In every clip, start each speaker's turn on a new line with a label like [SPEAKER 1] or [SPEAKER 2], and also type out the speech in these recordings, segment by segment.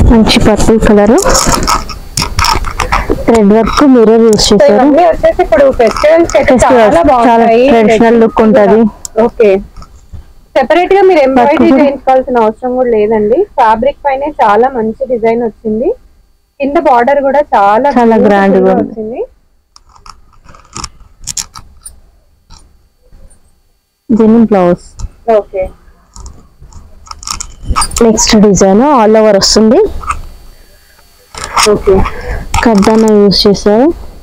[SPEAKER 1] మంచి purple colour thread work mirror use
[SPEAKER 2] so
[SPEAKER 1] చేశారు
[SPEAKER 2] ఇవన్నీ వచ్చేసి ఇప్పుడు ఫెస్టివల్స్ అయితే
[SPEAKER 1] Festivals,
[SPEAKER 2] చాలా
[SPEAKER 1] చాలా
[SPEAKER 2] బాగుంటాయి
[SPEAKER 1] traditional look ఉంటది.
[SPEAKER 2] ఓకే సెపరేట్ గా మీరు ఎంబ్రాయిడరీ
[SPEAKER 1] కూడా-
[SPEAKER 2] చేయించుకోవాల్సిన అవసరం కూడా లేదండి ఫ్యాబ్రిక్ పైన చాలా మంచి డిజైన్ వచ్చింది కింద బార్డర్ కూడా చాలా
[SPEAKER 1] చాలా
[SPEAKER 2] beautiful
[SPEAKER 1] grand గా
[SPEAKER 2] గా
[SPEAKER 1] ఉంది.
[SPEAKER 2] వచ్చింది
[SPEAKER 1] దీని blouse
[SPEAKER 2] okay
[SPEAKER 1] next design all over వస్తుంది
[SPEAKER 2] ఓకే
[SPEAKER 1] కర్దానా యూస్ చేశారు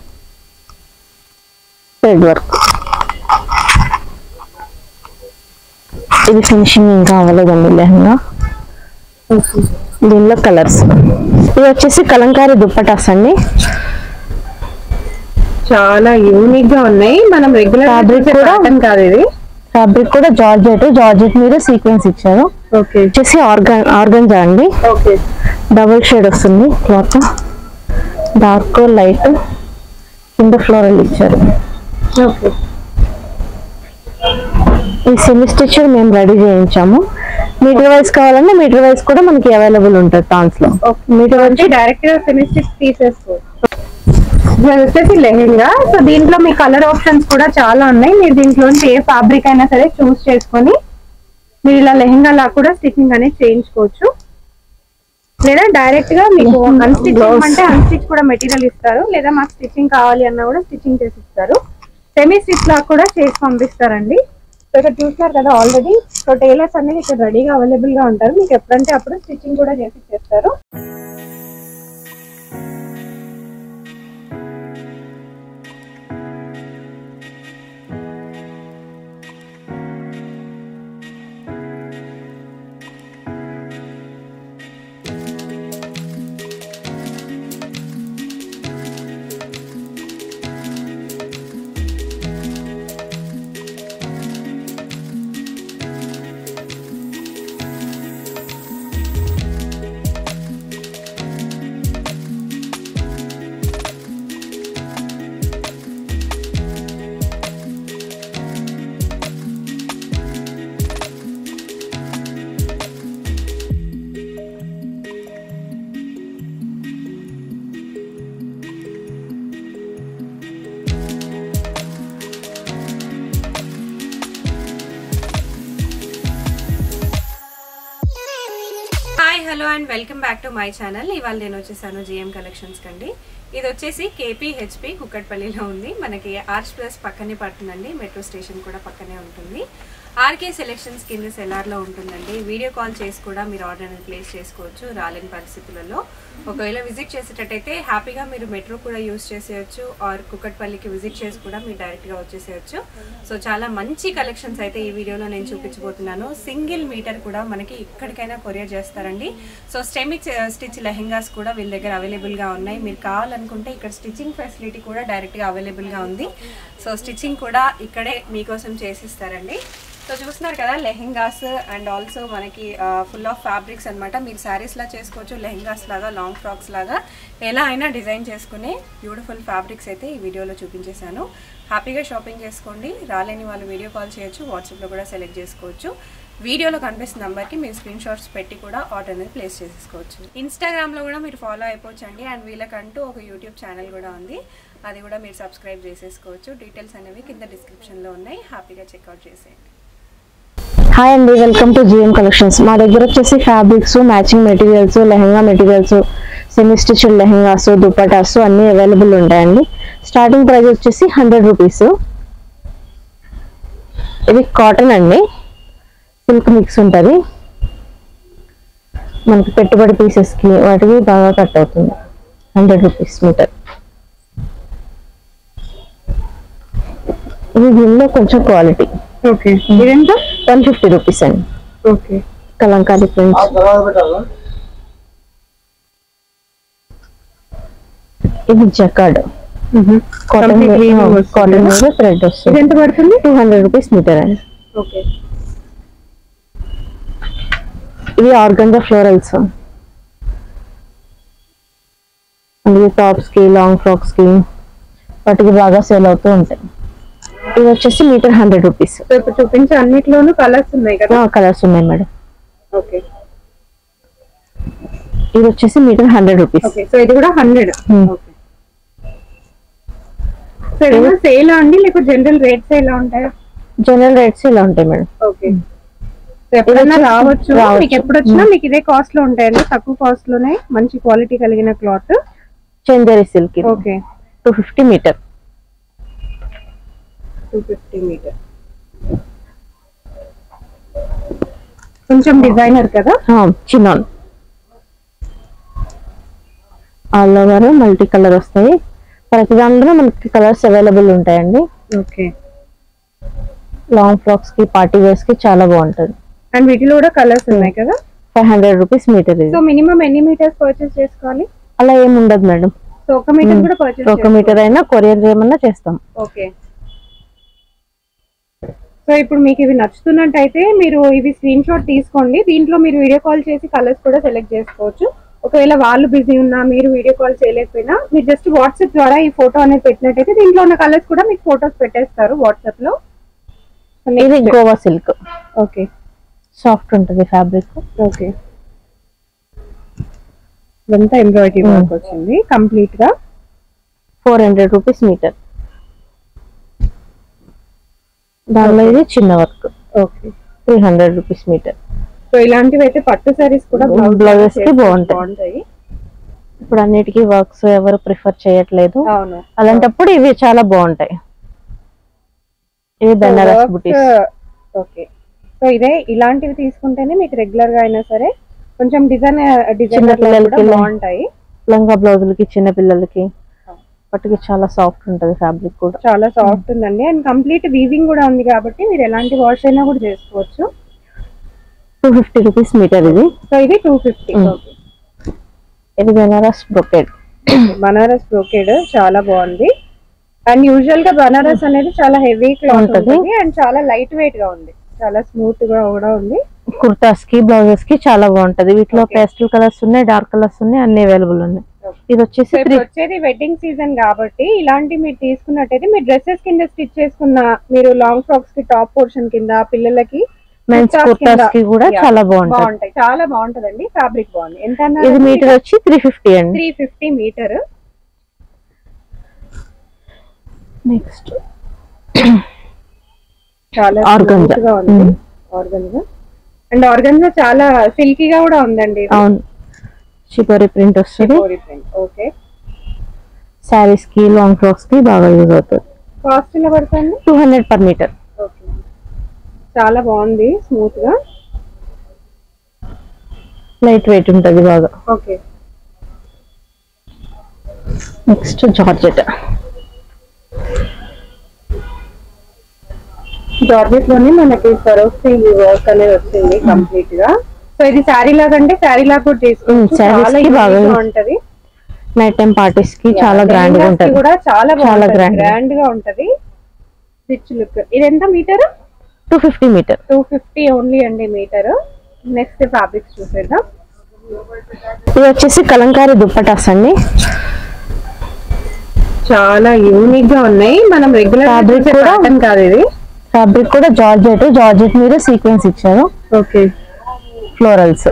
[SPEAKER 1] థ్రెడ్ వర్క్ ఇది ఫినిషింగ్ ఇంకా అవ్వలేదండి లెహంగా దీనిలో కలర్స్ ఇది వచ్చేసి కలంకారీ దుప్పటాస్ అండి
[SPEAKER 2] చాలా యూనిక్ గా ఉన్నాయి మనం రెగ్యులర్
[SPEAKER 1] Fabric కూడా-
[SPEAKER 2] కాదు ఇది
[SPEAKER 1] ఫ్యాబ్రిక్ కూడా జార్జెట్ జార్జెట్ మీద సీక్వెన్స్ ఇచ్చారు
[SPEAKER 2] ఓకే
[SPEAKER 1] వచ్చేసి ఆర్గన్ ఆర్గంజా అండి
[SPEAKER 2] ఓకే
[SPEAKER 1] డబుల్ షేడ్ వస్తుంది క్లాత్ డార్క్ లైట్ కింద ఫ్లోరల్ ఇచ్చారు
[SPEAKER 2] ఓకే
[SPEAKER 1] ఈ సెమీ స్టిచ్ మేము రెడీ చేయించాము మీటర్ వైజ్ కావాలంటే మీటర్ వైజ్ కూడా మనకి అవైలబుల్ ఉంటుంది టాన్స్ లో మీటర్ వైజ్
[SPEAKER 2] అంటే డైరెక్ట్ గా ఫినిష్ తీసేసుకో ఇది వచ్చేసి లెహెంగా సో దీంట్లో మీ కలర్ ఆప్షన్స్ కూడా చాలా ఉన్నాయి మీరు దీంట్లోంచి ఏ ఫ్యాబ్రిక్ అయినా సరే చూస్ చేసుకొని మీరు ఇలా లెహెంగా లా కూడా స్టిచ్చింగ్ అనేది చేయించుకోవచ్చు లేదా డైరెక్ట్ గా మీకు అన్స్టిచ్ అంటే అన్స్టిచ్ కూడా మెటీరియల్ ఇస్తారు లేదా మాకు స్టిచ్చింగ్ కావాలి అన్నా కూడా స్టిచ్చింగ్ చేసి ఇస్తారు సెమీ స్టిచ్ లా కూడా చేసి పంపిస్తారండి సో ఇక్కడ చూసారు కదా ఆల్రెడీ సో టైలర్స్ అనేది ఇక్కడ రెడీగా అవైలబుల్ గా ఉంటారు మీకు ఎప్పుడంటే అప్పుడు స్టిచ్చింగ్ కూడా చేసి ఇచ్చేస్తారు
[SPEAKER 3] hi hello and welcome back to my channel ఇవాళ నేను వచ్చేసాను జిఎం కలెక్షన్స్ కండి ఇది వచ్చేసి కేపీ హెచ్పి కుక్కట్పల్లిలో ఉంది మనకి ఆర్చ్ ప్లస్ పక్కనే పడుతుందండి మెట్రో స్టేషన్ కూడా పక్కనే ఉంటుంది ఆర్కే సెలెక్షన్స్ కింద సెలార్లో ఉంటుందండి వీడియో కాల్ చేసి కూడా మీరు ఆర్డర్ అనేది ప్లేస్ చేసుకోవచ్చు రాలేని పరిస్థితులలో ఒకవేళ విజిట్ చేసేటట్టయితే హ్యాపీగా మీరు మెట్రో కూడా యూస్ చేసేయచ్చు ఆర్ కుక్కట్పల్లికి విజిట్ చేసి కూడా మీరు డైరెక్ట్గా వచ్చేసేయచ్చు సో చాలా మంచి కలెక్షన్స్ అయితే ఈ వీడియోలో నేను చూపించబోతున్నాను సింగిల్ మీటర్ కూడా మనకి ఇక్కడికైనా కొరియర్ చేస్తారండి సో స్టెమిక్ స్టిచ్ లెహెంగాస్ కూడా వీళ్ళ దగ్గర అవైలబుల్గా ఉన్నాయి మీరు కావాలనుకుంటే ఇక్కడ స్టిచ్చింగ్ ఫెసిలిటీ కూడా డైరెక్ట్గా అవైలబుల్గా ఉంది సో స్టిచ్చింగ్ కూడా ఇక్కడే మీకోసం చేసిస్తారండి సో చూస్తున్నారు కదా లెహెంగాస్ అండ్ ఆల్సో మనకి ఫుల్ ఆఫ్ ఫ్యాబ్రిక్స్ అన్నమాట మీరు శారీస్ లా చేసుకోవచ్చు లెహెంగాస్ లాగా లాంగ్ ఫ్రాక్స్ లాగా ఎలా అయినా డిజైన్ చేసుకునే బ్యూటిఫుల్ ఫ్యాబ్రిక్స్ అయితే ఈ వీడియోలో చూపించేశాను హ్యాపీగా షాపింగ్ చేసుకోండి రాలేని వాళ్ళు వీడియో కాల్ చేయొచ్చు వాట్సాప్లో కూడా సెలెక్ట్ చేసుకోవచ్చు వీడియోలో కనిపిస్తున్న నెంబర్కి మీరు స్క్రీన్ షాట్స్ పెట్టి కూడా ఆర్డర్ అనేది ప్లేస్ చేసుకోవచ్చు ఇన్స్టాగ్రామ్లో కూడా మీరు ఫాలో అయిపోవచ్చు అండి అండ్ వీళ్ళకంటూ ఒక యూట్యూబ్ ఛానల్ కూడా ఉంది అది కూడా మీరు సబ్స్క్రైబ్ చేసేసుకోవచ్చు డీటెయిల్స్ అనేవి కింద డిస్క్రిప్షన్లో ఉన్నాయి హ్యాపీగా చెక్అవుట్ చేసేయండి
[SPEAKER 1] హాయ్ అండి వెల్కమ్ టు జిఎం కలెక్షన్స్ మా దగ్గర వచ్చేసి fabrics matching materials lehenga materials semi stitched lehengas dupattas అన్నీ అవైలబుల్ ఉంటాయండి స్టార్టింగ్ ప్రైస్ వచ్చేసి హండ్రెడ్ రూపీస్ ఇది కాటన్ అండి సిల్క్ మిక్స్ ఉంటుంది మనకి పెట్టుబడి పీసెస్కి వాటికి బాగా కట్ అవుతుంది హండ్రెడ్ రూపీస్ మీటర్ ఇది దీనిలో కొంచెం క్వాలిటీ
[SPEAKER 2] ఓకే ఇదెంత
[SPEAKER 1] వన్ ఫిఫ్టీ రూపీస్ అండి
[SPEAKER 2] ఓకే
[SPEAKER 1] కలంకారీ ప్రింట్స్ ఇది జకాడ్ కాటన్
[SPEAKER 2] Complete weaving వస్తుంది
[SPEAKER 1] కాటన్
[SPEAKER 2] కదా?
[SPEAKER 1] మీద థ్రెడ్ వస్తుంది
[SPEAKER 2] ఇదెంత పడుతుంది
[SPEAKER 1] టూ హండ్రెడ్ రూపీస్ మీటర్ అండి
[SPEAKER 2] ఓకే
[SPEAKER 1] ఇది ఆర్గంజా ఫ్లోరల్స్ ఇది టాప్స్ కి లాంగ్ ఫ్రాక్స్ కి వాటికి బాగా సేల్ అవుతూ ఉంటాయి ఇది వచ్చేసి మీటర్ హండ్రెడ్ రూపీస్
[SPEAKER 2] సో ఇప్పుడు చూపించే అన్నిట్లోనూ కలర్స్ ఉన్నాయి కదా
[SPEAKER 1] కలర్స్ ఉన్నాయి మేడం
[SPEAKER 2] ఓకే
[SPEAKER 1] ఇది వచ్చేసి metre hundred rupees
[SPEAKER 2] okay so ఇది కూడా హండ్రెడ్
[SPEAKER 1] Hmm.
[SPEAKER 2] ఓకే సో ఏదైనా సేల్ అండి లేకపోతే జనరల్ రేట్స్ ఎలా ఉంటాయా
[SPEAKER 1] జనరల్ రేట్స్ ఇలా ఉంటాయి మేడం
[SPEAKER 2] ఓకే సో ఎప్పుడైనా
[SPEAKER 1] వచ్చేసి
[SPEAKER 2] రావచ్చు
[SPEAKER 1] రావచ్చు.
[SPEAKER 2] మీకు ఎప్పుడు వచ్చినా మీకు ఇదే కాస్ట్ లో ఉంటాయండి తక్కువ కాస్ట్ లోనే మంచి క్వాలిటీ కలిగిన cloth
[SPEAKER 1] Chanderi silk
[SPEAKER 2] okay
[SPEAKER 1] two fifty metre
[SPEAKER 2] two fifty metre కొంచెం డిజైనర్ కదా
[SPEAKER 1] చిన్నాన్ ఆల్ ఓవర్ మల్టీ కలర్ వస్తాయి ప్రతి దాంట్లో మనకి కలర్స్ అవైలబుల్ ఉంటాయండి
[SPEAKER 2] ఓకే
[SPEAKER 1] లాంగ్ ఫ్రాక్స్ కి పార్టీ వేర్స్ కి చాలా బాగుంటది
[SPEAKER 2] అండ్ వీటిలో కూడా కలర్స్ ఉన్నాయి కదా
[SPEAKER 1] ఫైవ్ హండ్రెడ్ రూపీస్ మీటర్ ఇది
[SPEAKER 2] సో మినిమం ఎన్ని మీటర్స్ పర్చేస్ చేసుకోవాలి
[SPEAKER 1] అలా ఏమి ఉండదు మేడం
[SPEAKER 2] సో ఒక మీటర్ కూడా పర్చేస్
[SPEAKER 1] ఒక మీటర్ అయినా కొరియర్ చేయమన్నా చేస్తాం
[SPEAKER 2] ఓకే సో ఇప్పుడు మీకు ఇవి నచ్చుతున్నట్టయితే మీరు ఇవి స్క్రీన్ షాట్ తీసుకోండి దీంట్లో మీరు వీడియో కాల్ చేసి కలర్స్ కూడా సెలెక్ట్ చేసుకోవచ్చు ఒకవేళ వాళ్ళు బిజీ ఉన్నా మీరు వీడియో కాల్ చేయలేకపోయినా మీరు జస్ట్ వాట్సాప్ ద్వారా ఈ ఫోటో అనేది పెట్టినట్టయితే దీంట్లో ఉన్న కలర్స్ కూడా మీకు ఫొటోస్ పెట్టేస్తారు వాట్సాప్ లో
[SPEAKER 1] ఇది గోవా సిల్క్
[SPEAKER 2] ఓకే
[SPEAKER 1] సాఫ్ట్ ఉంటుంది ఫ్యాబ్రిక్
[SPEAKER 2] ఓకే ఇదంతా ఎంబ్రాయిడరీ వర్క్ వచ్చింది కంప్లీట్ గా
[SPEAKER 1] ఫోర్ హండ్రెడ్ రూపీస్ మీటర్ దానిలో ఇది చిన్న work
[SPEAKER 2] okay
[SPEAKER 1] three hundred rupees metre
[SPEAKER 2] so ఇలాంటివి అయితే పట్టు సారీస్ కూడా
[SPEAKER 1] Blouses
[SPEAKER 2] బ్లౌజెస్
[SPEAKER 1] కి బాగుంటాయి.
[SPEAKER 2] బాగుంటాయి
[SPEAKER 1] ఇప్పుడు అన్నిటికీ వర్క్స్ ఎవరు ప్రిఫర్ చేయట్లేదు
[SPEAKER 2] అవును
[SPEAKER 1] అలాంటప్పుడు ఇవి చాలా బాగుంటాయి ఇవి బెనారస్ బుటీస్
[SPEAKER 2] ఓకే సో ఇదే ఇలాంటివి తీసుకుంటేనే మీకు రెగ్యులర్ గా అయినా సరే కొంచెం డిజైన్ డిజైన్
[SPEAKER 1] పిల్లలకి ఇలా-
[SPEAKER 2] బాగుంటాయి
[SPEAKER 1] లంగా బ్లౌజులకి చిన్న పిల్లలకి పట్టుకి చాలా సాఫ్ట్ ఉంటది ఫ్యాబ్రిక్ కూడా
[SPEAKER 2] చాలా సాఫ్ట్ ఉందండి అండ్ కంప్లీట్ వీవింగ్ కూడా ఉంది కాబట్టి మీరు ఎలాంటి వాష్ అయినా కూడా చేసుకోవచ్చు
[SPEAKER 1] టూ ఫిఫ్టీ రూపీస్ మీటర్ ఇది
[SPEAKER 2] సో ఇది టూ ఫిఫ్టీ
[SPEAKER 1] Mm. ఇది బెనారస్ బ్రొకెడ్
[SPEAKER 2] బనారస్ బ్రోకెడ్ చాలా బాగుంది అండ్ యూజువల్ గా బనారస్ అనేది చాలా హెవీ క్లాత్
[SPEAKER 1] ఉంటది.
[SPEAKER 2] ఉంటుంది అండ్ చాలా లైట్ వెయిట్ గా ఉంది చాలా స్మూత్ గా కూడా ఉంది
[SPEAKER 1] కుర్తాస్ కి బ్లౌజెస్ కి చాలా బాగుంటది వీటిలో
[SPEAKER 2] Okay.
[SPEAKER 1] పేస్టల్ కలర్స్ ఉన్నాయి డార్క్ కలర్స్ ఉన్నాయి అన్ని అవైలబుల్ ఉన్నాయి ఇది వచ్చేసి
[SPEAKER 2] సో
[SPEAKER 1] త్రీ
[SPEAKER 2] ఇప్పుడు వచ్చేది వెడ్డింగ్ సీజన్ కాబట్టి ఇలాంటి మీరు తీసుకున్నట్టయితే మీరు డ్రెస్సెస్ కింద స్టిచ్ చేసుకున్న మీరు లాంగ్ ఫ్రాక్స్ కి టాప్ పోర్షన్ కింద పిల్లలకి
[SPEAKER 1] మెన్స్
[SPEAKER 2] కుర్తాస్
[SPEAKER 1] కుర్తాస్
[SPEAKER 2] కింద,
[SPEAKER 1] కి కూడా
[SPEAKER 2] yeah,
[SPEAKER 1] చాలా బాగుంటది
[SPEAKER 2] బాగుంటాయి చాలా బాగుంటదండి ఫ్యాబ్రిక్ బాగుంది ఎంత
[SPEAKER 1] ఇది మీటర్ వచ్చి త్రీ ఫిఫ్టీ అండి
[SPEAKER 2] త్రీ ఫిఫ్టీ మీటర్
[SPEAKER 1] నెక్స్ట్
[SPEAKER 2] చాలా
[SPEAKER 1] Organza.
[SPEAKER 2] smooth గా ఉంది
[SPEAKER 1] Mm.
[SPEAKER 2] ఆర్గన్జా అండ్ ఆర్గన్జా చాలా సిల్కీగా కూడా ఉందండి
[SPEAKER 1] అవును షిపోరి ప్రింట్ వస్తుంది
[SPEAKER 2] ఓకే
[SPEAKER 1] శారీస్ కి లాంగ్ ఫ్రాక్స్ కి బాగా యూజ్ అవుతుంది
[SPEAKER 2] కాస్ట్ ఎలా పడుతుంది
[SPEAKER 1] two hundred per metre
[SPEAKER 2] okay చాలా బాగుంది స్మూత్ గా
[SPEAKER 1] లైట్ వెయిట్ ఉంటది బాగా
[SPEAKER 2] ఓకే
[SPEAKER 1] నెక్స్ట్ జార్జెట్
[SPEAKER 2] జార్జెట్ లోనే మనకి సరోస్కి వర్క్ అనేది వచ్చింది కంప్లీట్ గా సో ఇది శారీ లాగా అంటే శారీ లాగా కూడా తీసుకోవచ్చు
[SPEAKER 1] Mm, sarees
[SPEAKER 2] చాలా
[SPEAKER 1] కి బాగా
[SPEAKER 2] unique గా
[SPEAKER 1] use-
[SPEAKER 2] ఉంటది
[SPEAKER 1] నైట్ టైం పార్టీస్ కి చాలా గ్రాండ్ గా
[SPEAKER 2] Lehengas కి
[SPEAKER 1] ఉంటది
[SPEAKER 2] కూడా చాలా
[SPEAKER 1] చాలా
[SPEAKER 2] బాగుంటది
[SPEAKER 1] grand.
[SPEAKER 2] గ్రాండ్ గా ఉంటది రిచ్ లుక్ ఇది ఎంత metre
[SPEAKER 1] two fifty metre
[SPEAKER 2] two fifty only అండి మీటర్ నెక్స్ట్ ఫ్యాబ్రిక్స్ చూసేద్దాం
[SPEAKER 1] ఇది వచ్చేసి కలంకారీ దుప్పటాస్ అండి
[SPEAKER 2] చాలా యూనిక్ గా ఉన్నాయి మనం రెగ్యులర్
[SPEAKER 1] Fabric కూడా-
[SPEAKER 2] ప్యాటర్న్ కాదు ఇది
[SPEAKER 1] ఫ్యాబ్రిక్ కూడా జార్జెట్ జార్జెట్ మీద సీక్వెన్స్ ఇచ్చారు
[SPEAKER 2] ఓకే
[SPEAKER 1] ఫ్లోరల్స్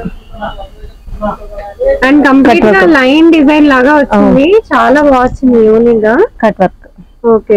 [SPEAKER 2] అండ్ కంప్లీట్ గా
[SPEAKER 1] Cut work.
[SPEAKER 2] లైన్ డిజైన్ లాగా వచ్చింది చాలా బాగా వచ్చింది యూనిక్ గా
[SPEAKER 1] cut work
[SPEAKER 2] okay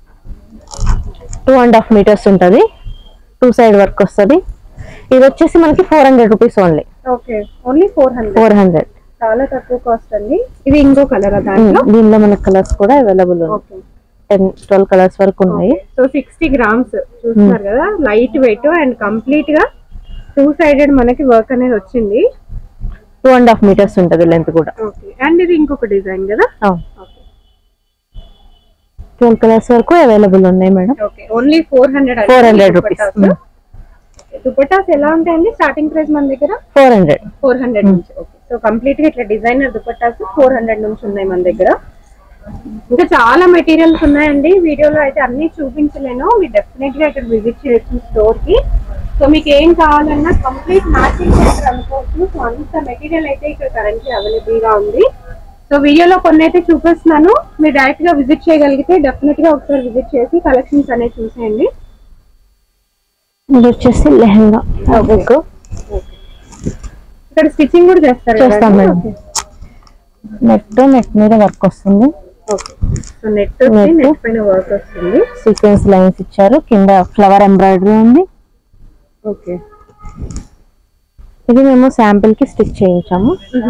[SPEAKER 1] two and half metres ఉంటది టూ సైడ్ వర్క్ వస్తది ఇది వచ్చేసి మనకి four hundred rupees only
[SPEAKER 2] okay only four hundred
[SPEAKER 1] four hundred
[SPEAKER 2] చాలా తక్కువ కాస్ట్ అండి ఇది ఇంకో కలర్ దాంట్లో
[SPEAKER 1] దీనిలో మనకి కలర్స్ కూడా అవైలబుల్ ఉన్నాయి
[SPEAKER 2] ఓకే
[SPEAKER 1] టెన్ ట్వెల్వ్ కలర్స్ వరకు ఉన్నాయి
[SPEAKER 2] సో సిక్స్టీ గ్రామ్స్ చూస్తున్నారు కదా లైట్ వెయిట్ అండ్ కంప్లీట్ గా టూ సైడెడ్ మనకి వర్క్ అనేది వచ్చింది
[SPEAKER 1] టూ అండ్ హాఫ్ మీటర్స్ ఉంటది లెంత్ కూడా
[SPEAKER 2] ఓకే అండ్ ఇది ఇంకొక డిజైన్ కదా ఓకే
[SPEAKER 1] ట్వెల్వ్ కలర్స్ వరకు అవైలబుల్ ఉన్నాయి madam
[SPEAKER 2] okay only four hundred
[SPEAKER 1] 400 rupees. Mm.
[SPEAKER 2] Dupattas ఎలా ఉంటాయండి స్టార్టింగ్ ప్రైస్ మన దగ్గర
[SPEAKER 1] ఫోర్ హండ్రెడ్
[SPEAKER 2] ఫోర్ హండ్రెడ్ నుంచి ఓకే సో కంప్లీట్ గా ఇట్లా డిజైనర్ దుపట్టాస్ ఫోర్ హండ్రెడ్ నుంచి ఉన్నాయి మన దగ్గర ఇంకా చాలా మెటీరియల్స్ ఉన్నాయండి వీడియోలో అయితే అన్ని చూపించలేను మీరు డెఫినెట్ గా ఇక్కడ విజిట్ చేయొచ్చు స్టోర్ కి సో మీకు ఏం కావాలన్నా కంప్లీట్ మ్యాచింగ్ సెంటర్ అనుకోవచ్చు సో అంత మెటీరియల్ అయితే ఇక్కడ కరెంట్లీ అవైలబుల్ గా ఉంది సో వీడియోలో కొన్ని అయితే చూపిస్తున్నాను మీరు డైరెక్ట్ గా విజిట్ చేయగలిగితే డెఫినెట్ గా ఒకసారి విజిట్ చేసి కలెక్షన్స్ అనేవి చూసేయండి
[SPEAKER 1] ఇది వచ్చేసి లెహంగా ఫ్యాబ్రిక్
[SPEAKER 2] ఇక్కడ స్టిచ్చింగ్ కూడా చేస్తారు
[SPEAKER 1] చేస్తాం
[SPEAKER 2] కదండి?
[SPEAKER 1] మేడం.
[SPEAKER 2] ఓకే.
[SPEAKER 1] నెట్ నెట్ మీద వర్క్ వస్తుంది
[SPEAKER 2] ఓకే సో నెట్ వచ్చి
[SPEAKER 1] Net.
[SPEAKER 2] నెట్ పైన వర్క్ వస్తుంది
[SPEAKER 1] సీక్వెన్స్ లైన్స్ ఇచ్చారు కింద ఫ్లవర్ ఎంబ్రాయిడరీ ఉంది
[SPEAKER 2] ఓకే
[SPEAKER 1] ఇది మేము శాంపిల్ కి స్టిచ్ చేయించాము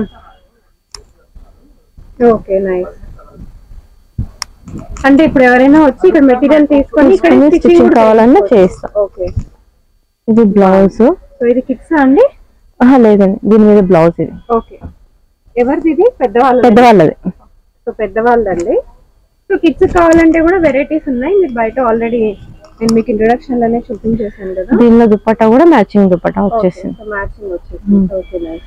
[SPEAKER 2] ఓకే నైస్ అంటే ఇప్పుడు ఎవరైనా వచ్చి ఇక్కడ మెటీరియల్ తీసుకొని ఇక్కడ
[SPEAKER 1] తీసుకొని
[SPEAKER 2] స్టిచ్చింగ్
[SPEAKER 1] స్టిచ్చింగ్
[SPEAKER 2] కూడా
[SPEAKER 1] కావాలన్నా
[SPEAKER 2] చేయించుకోవచ్చు.
[SPEAKER 1] చేస్తాం
[SPEAKER 2] ఓకే
[SPEAKER 1] ఇది బ్లౌజ్
[SPEAKER 2] సో ఇది కిడ్స్ అండి
[SPEAKER 1] ఆహా లేదండి దీని మీద బ్లౌజ్ ఇది
[SPEAKER 2] ఓకే ఎవరిది ఇది పెద్దవాళ్ళ
[SPEAKER 1] పెద్దవాళ్ళది
[SPEAKER 2] సో పెద్దవాళ్ళదండి సో కిడ్స్ కావాలంటే కూడా వెరైటీస్ ఉన్నాయి మీరు బయట ఆల్రెడీ నేను మీకు ఇంట్రొడక్షన్ లోనే చూపించేసాను కదా
[SPEAKER 1] దీనిలో దుపట్టా కూడా మ్యాచింగ్ దుపట్టా వచ్చేసింది
[SPEAKER 2] మ్యాచింగ్ వచ్చేసింది ఓకే నైస్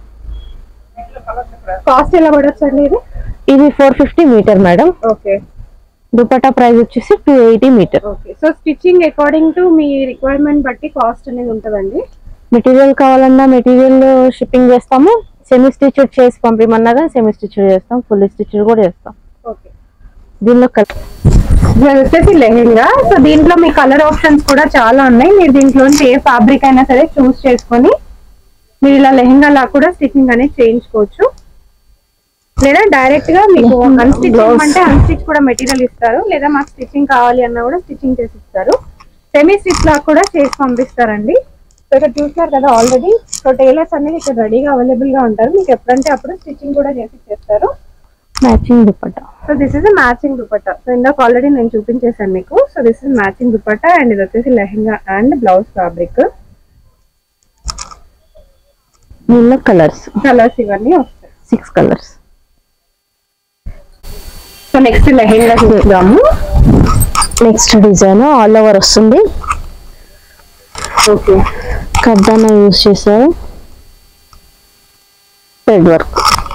[SPEAKER 2] కాస్ట్ ఎలా పడొచ్చు అండి ఇది
[SPEAKER 1] ఇది four fifty metre madam
[SPEAKER 2] okay
[SPEAKER 1] dupatta price వచ్చేసి two eighty metre
[SPEAKER 2] okay so stitching according to మీ రిక్వైర్మెంట్ బట్టి కాస్ట్ అనేది ఉంటుందండి
[SPEAKER 1] మెటీరియల్ కావాలన్నా మెటీరియల్ షిప్పింగ్ చేస్తాము సెమీ స్టిచ్డ్ చేసి పంపిమన్నా కానీ సెమీ స్టిచ్డ్ చేస్తాం ఫుల్ స్టిచ్డ్ కూడా చేస్తాం
[SPEAKER 2] ఓకే
[SPEAKER 1] దీనిలో కలర్
[SPEAKER 2] ఇది వచ్చేసి లెహెంగా సో దీంట్లో మీ కలర్ ఆప్షన్స్ కూడా చాలా ఉన్నాయి మీరు దీంట్లోంచి ఏ ఫ్యాబ్రిక్ అయినా సరే చూస్ చేసుకొని మీరు ఇలా లెహెంగా లా కూడా స్టిచ్చింగ్ అనేది చేయించుకోవచ్చు లేదా డైరెక్ట్ గా మీకు అన్స్టిచ్ అంటే అన్స్టిచ్ కూడా మెటీరియల్ ఇస్తారు లేదా మాకు స్టిచ్చింగ్ కావాలి అన్నా కూడా స్టిచ్చింగ్ చేసి ఇస్తారు సెమీ స్టిచ్ లా కూడా చేసి పంపిస్తారండి సో ఇక్కడ చూస్తున్నారు కదా ఆల్రెడీ సో టైలర్స్ అనేది ఇక్కడ రెడీగా అవైలబుల్ గా ఉంటారు మీకు ఎప్పుడంటే అప్పుడు స్టిచ్చింగ్ కూడా చేసి ఇచ్చేస్తారు
[SPEAKER 1] matching dupatta
[SPEAKER 2] so this is matching dupatta so ఇందాక ఆల్రెడీ నేను చూపించేసాను మీకు so this is matching dupatta and ఇది వచ్చేసి లెహంగా అండ్ బ్లౌజ్ ఫ్యాబ్రిక్
[SPEAKER 1] దీనిలో కలర్స్
[SPEAKER 2] కలర్స్ ఇవన్నీ వస్తాయి
[SPEAKER 1] six colours
[SPEAKER 2] so next lehenga చూద్దాము
[SPEAKER 1] నెక్స్ట్ డిజైన్ ఆల్ ఓవర్ వస్తుంది
[SPEAKER 2] ఓకే
[SPEAKER 1] కడ్డాన యూజ్ చేశారు థ్రెడ్ వర్క్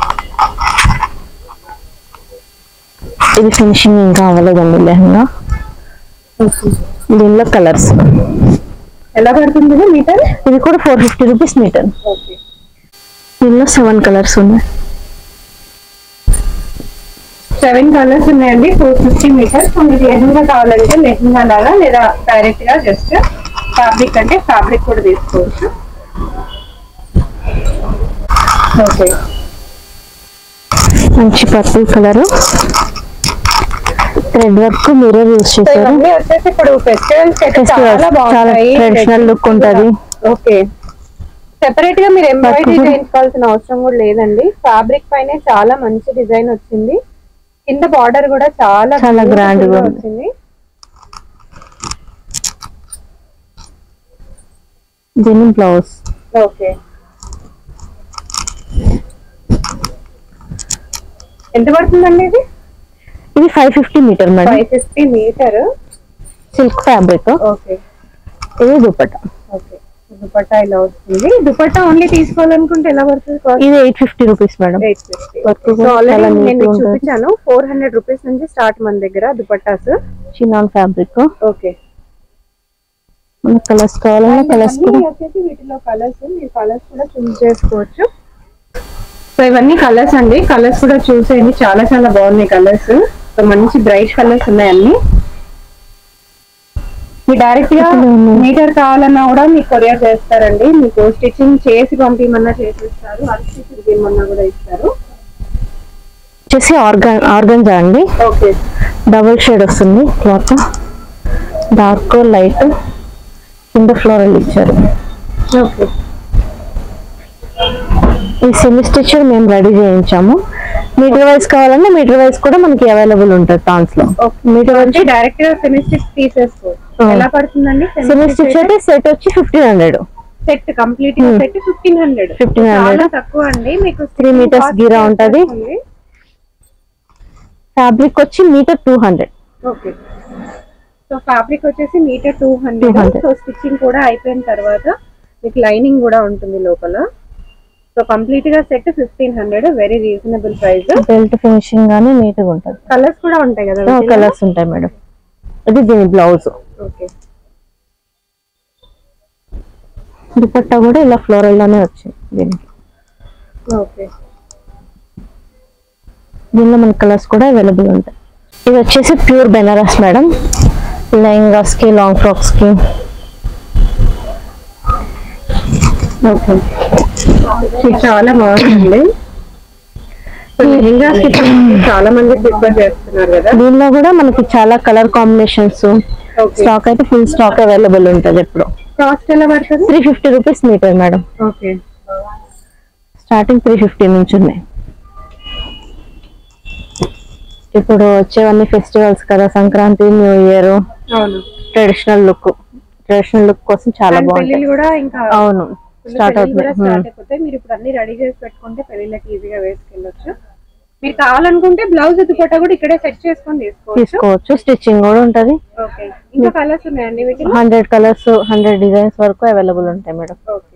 [SPEAKER 1] ఇది ఫినిషింగ్ ఇంకా అవ్వలేదండి లెహంగా దీనిలో కలర్స్
[SPEAKER 2] ఎలా పడుతుంది ఇది మీటర్
[SPEAKER 1] ఇది కూడా four fifty rupees metre
[SPEAKER 2] okay
[SPEAKER 1] దీనిలో సెవెన్ కలర్స్ ఉన్నాయి
[SPEAKER 2] సెవెన్ కలర్స్ ఉన్నాయండి ఫోర్ ఫిఫ్టీ మీటర్స్ సో మీకు లెహంగా కావాలంటే లెహంగా లాగా లేదా డైరెక్ట్ గా జస్ట్ ఫ్యాబ్రిక్ అంటే ఫ్యాబ్రిక్ కూడా తీసుకోవచ్చు ఓకే
[SPEAKER 1] మంచి purple colour thread work mirror use
[SPEAKER 2] so
[SPEAKER 1] చేశారు
[SPEAKER 2] ఇవన్నీ వచ్చేసి ఇప్పుడు ఫెస్టివల్స్ అయితే
[SPEAKER 1] Festivals,
[SPEAKER 2] చాలా
[SPEAKER 1] చాలా
[SPEAKER 2] బాగుంటాయి
[SPEAKER 1] traditional look ఉంటది.
[SPEAKER 2] ఓకే సెపరేట్ గా మీరు ఎంబ్రాయిడరీ
[SPEAKER 1] కూడా-
[SPEAKER 2] చేయించుకోవాల్సిన అవసరం కూడా లేదండి ఫ్యాబ్రిక్ పైన చాలా మంచి డిజైన్ వచ్చింది కింద బార్డర్ కూడా చాలా
[SPEAKER 1] చాలా
[SPEAKER 2] beautiful
[SPEAKER 1] grand గా
[SPEAKER 2] గా
[SPEAKER 1] ఉంది.
[SPEAKER 2] వచ్చింది
[SPEAKER 1] దీని బ్లౌజ్
[SPEAKER 2] ఓకే ఎంత పడుతుందండి ఇది
[SPEAKER 1] ఇది five fifty metre madam
[SPEAKER 2] five fifty metre
[SPEAKER 1] silk fabric
[SPEAKER 2] okay
[SPEAKER 1] ఇది దుపట్టా
[SPEAKER 2] ఓకే దుపట్టా ఇలా వస్తుంది దుపట్టా ఓన్లీ తీసుకోవాలనుకుంటే ఎలా పడుతుంది కాస్ట్
[SPEAKER 1] ఇది eight fifty rupees madam Work
[SPEAKER 2] so
[SPEAKER 1] కూడా
[SPEAKER 2] ఆల్రెడీ
[SPEAKER 1] చాలా neat
[SPEAKER 2] నేను మీకు
[SPEAKER 1] ఉంటుంది.
[SPEAKER 2] చూపించాను ఫోర్ హండ్రెడ్ రూపీస్ నుంచి స్టార్ట్ మన దగ్గర దుపట్టాస్
[SPEAKER 1] చినాన్ ఫ్యాబ్రిక్
[SPEAKER 2] ఓకే
[SPEAKER 1] మనకు కలర్స్ కావాలన్నా కలర్స్ కూడా
[SPEAKER 2] వచ్చేసి వీటిలో కలర్స్ మీరు కలర్స్ కూడా చూస్ చేసుకోవచ్చు సో ఇవన్నీ కలర్స్ అండి కలర్స్ కూడా చూసేయండి చాలా చాలా బాగున్నాయి కలర్స్ సో మంచి బ్రైట్ కలర్స్ ఉన్నాయి అన్ని మీరు డైరెక్ట్ గా మీటర్ కావాలన్నా కూడా మీకు కొరియర్ చేస్తారండి మీకు స్టిచ్చింగ్ చేసి పంపించమన్నా చేసిస్తారు అన్స్టిచ్ చేయమన్నా కూడా ఇస్తారు
[SPEAKER 1] వచ్చేసి ఆర్గాన్ ఆర్గన్జా అండి
[SPEAKER 2] ఓకే
[SPEAKER 1] డబుల్ షేడ్ వస్తుంది క్లాత్ డార్క్ లైట్ కింద ఫ్లోరల్ ఇచ్చారు
[SPEAKER 2] ఓకే
[SPEAKER 1] ఈ సెమీ స్టిచ్ మేము రెడీ చేయించాము మీటర్ వైజ్ కావాలన్నా మీటర్ వైజ్ కూడా మనకి అవైలబుల్ ఉంటుంది టాన్స్ లో మీటర్
[SPEAKER 2] అంటే డైరెక్ట్ గా సెమిస్టిక్ తీసేసుకోవచ్చు
[SPEAKER 1] ఆ.
[SPEAKER 2] ఎలా పడుతుందండి
[SPEAKER 1] సెమీ స్టిచ్ అయితే సెట్ వచ్చి ఫిఫ్టీన్ హండ్రెడ్
[SPEAKER 2] సెట్ కంప్లీట్ గా సెట్ ఫిఫ్టీన్ హండ్రెడ్
[SPEAKER 1] 1500.
[SPEAKER 2] చాలా తక్కువ అండి మీకు
[SPEAKER 1] Three meters గిరా ఉంటది. ఫ్యాబ్రిక్ వచ్చి metre two hundred
[SPEAKER 2] okay so fabric వచ్చేసి metre two hundred
[SPEAKER 1] 200.
[SPEAKER 2] So stitching కూడా అయిపోయిన తర్వాత మీకు లైనింగ్ కూడా ఉంటుంది లోపల సో కంప్లీట్ గా set fifteen hundred very reasonable price
[SPEAKER 1] belt finishing గానీ నీట్ గా ఉంటుంది
[SPEAKER 2] కలర్స్ కూడా ఉంటాయి కదా వీటిలో?
[SPEAKER 1] కలర్స్ ఉంటాయి మేడం ఇది దీని బ్లౌజ్
[SPEAKER 2] ఓకే
[SPEAKER 1] దుపట్టా కూడా ఇలా ఫ్లోరల్ లోనే వచ్చింది దీనికి
[SPEAKER 2] ఓకే
[SPEAKER 1] దీనిలో మన కలర్స్ కూడా అవైలబుల్ ఉంటాయి ఇది వచ్చేసి ప్యూర్ బెనారస్ మేడం లెహంగాస్ కి లాంగ్ ఫ్రాక్స్ కి
[SPEAKER 2] ఓకే ఇది చాలా బాగుంది సో లెహెంగాస్ చాలా మంది ప్రిఫర్ చేస్తున్నారు కదా
[SPEAKER 1] దీనిలో కూడా మనకి చాలా కలర్ కాంబినేషన్స్
[SPEAKER 2] ఓకే
[SPEAKER 1] స్టాక్ అయితే ఫుల్ స్టాక్ అవైలబుల్ ఉంటుంది ఎప్పుడు
[SPEAKER 2] కాస్ట్ ఎలా పడుతుంది
[SPEAKER 1] three fifty rupees metre madam
[SPEAKER 2] okay
[SPEAKER 1] starting three fifty నుంచి ఉన్నాయి ఇప్పుడు వచ్చేవన్నీ ఫెస్టివల్స్ కదా సంక్రాంతి న్యూ ఇయర్
[SPEAKER 2] అవును
[SPEAKER 1] ట్రెడిషనల్ లుక్ ట్రెడిషనల్ లుక్ కోసం చాలా
[SPEAKER 2] And
[SPEAKER 1] బాగుంటాయి
[SPEAKER 2] పెళ్ళిళ్ళు కూడా ఇంకా
[SPEAKER 1] అవును
[SPEAKER 2] full
[SPEAKER 1] స్టార్ట్
[SPEAKER 2] పెళ్ళిళ్ళు కూడా
[SPEAKER 1] అవుతుంది
[SPEAKER 2] స్టార్ట్ అయిపోతాయి మీరు ఇప్పుడు అన్ని రెడీ చేసి పెట్టుకుంటే పెళ్ళిళ్ళకి ఈజీగా వేసుకెళ్ళొచ్చు మీరు కావాలనుకుంటే బ్లౌజ్ దుపట్టా కూడా ఇక్కడే సెట్ చేసుకొని తీసుకోవచ్చు
[SPEAKER 1] తీసుకోవచ్చు స్టిచ్చింగ్ కూడా ఉంటది
[SPEAKER 2] ఓకే ఇంకా కలర్స్ ఉన్నాయండి వీటిలో
[SPEAKER 1] హండ్రెడ్ కలర్స్ హండ్రెడ్ డిజైన్స్ వరకు అవైలబుల్ ఉంటాయి మేడం
[SPEAKER 2] ఓకే